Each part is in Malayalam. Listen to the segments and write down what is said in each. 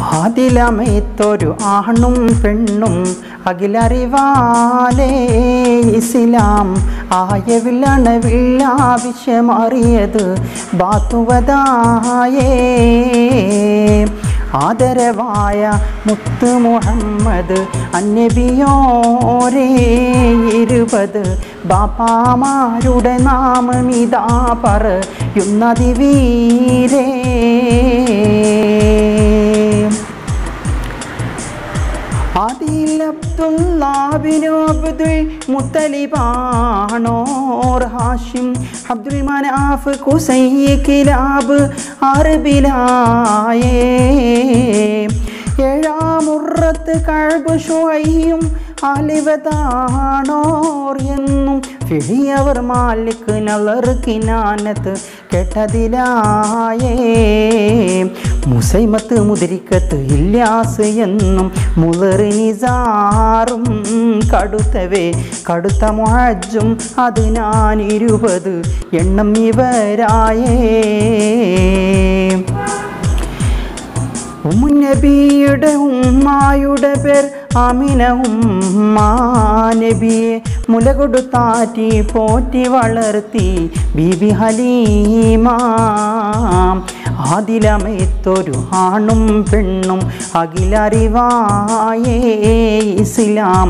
അതിലമയത്തൊരു ആണും പെണ്ണും അഖിലറിവാലേ ഇസ്ലാം ആയവില്ലണവില്ലാവശ്യമറിയത് ബാത്തുവതായേ ആദരവായ മുത്ത് മുഹമ്മദ് അന്നബിയോരേ ഇരുപത് ബാപ്പാമാരുടെ നാമമിതാ പറയുന്നതി വീരേ ആദിൽ അബ്ദുല്ലാബിനു അബ്ദുൽ മുത്തലിബാണോർ ഹാഷിം അബ്ദുൽ മനാഫ് കുസൈ കിലാബ് അറബിലായേ ഏഴാമുറത്ത് കഴബ് ഷുഐയും അലിവതാണോർ എന്നും ഫിഴിയവർ മാലിക് നളർ കിനാനത്ത് കെട്ടതിലായേ മുസൈമത്ത് മുതിരിക്കത്ത് ഇല്ലാസ് എന്നും മുളറി നിസാറും കടുത്തവേ കടുത്ത മുഹജും അത് ഞാൻ ഇരുപത് എണ്ണം ഇവരായേ ഉമ്മുനബിയുടെ ഉമ്മായുടെ പേർ അമിന ഉമ്മാ നബിയെ മുല കൊടുത്താറ്റി പോറ്റി വളർത്തി ബീബി ഹലീമ ആദിലമയത്തൊരു ആണും പെണ്ണും അഖിലറിവായേ ഇസ്ലാം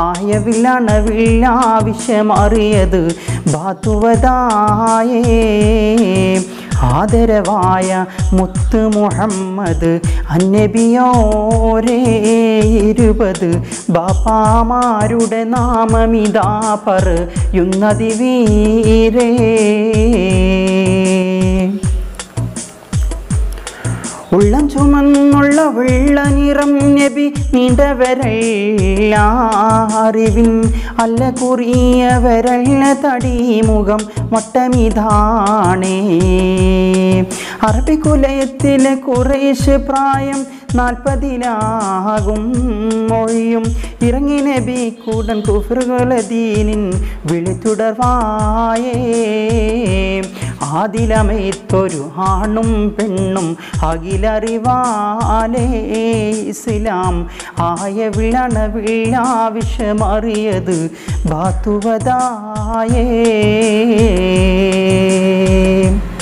ആയവില്ലണവില്ലാവശ്യമറിയത് ബാത്തുവതായേ ആദരവായ മുത്ത് മുഹമ്മദ് അന്നബിയോരേ ഇരുപത് ബാപ്പാമാരുടെ നാമമിതാ പറയുന്നതി വീരേ ഉള്ളം ചുമന്നുള്ള വെള്ള നിറം നബി നീണ്ടവരല്ല അറിവിൻ അല്ല കുറിയവരല്ല തടിമുഖം വട്ടമിതാണേ അറബിക്കുലയത്തിലെ കുറേശ് പ്രായം നാൽപ്പതിലാകും മൊഴിയും ഇറങ്ങി നബി കൂടൻ കുഫറുകളതീനിൻ വിളിത്തുടർവായേ ആദിലമേത്തൊരു ആണും പെണ്ണും അഖിലറിവാലേ ഇസ്ലാം ആയ വിളണവില്ലാവശ്യമറിയത് ബാത്തുവതായേ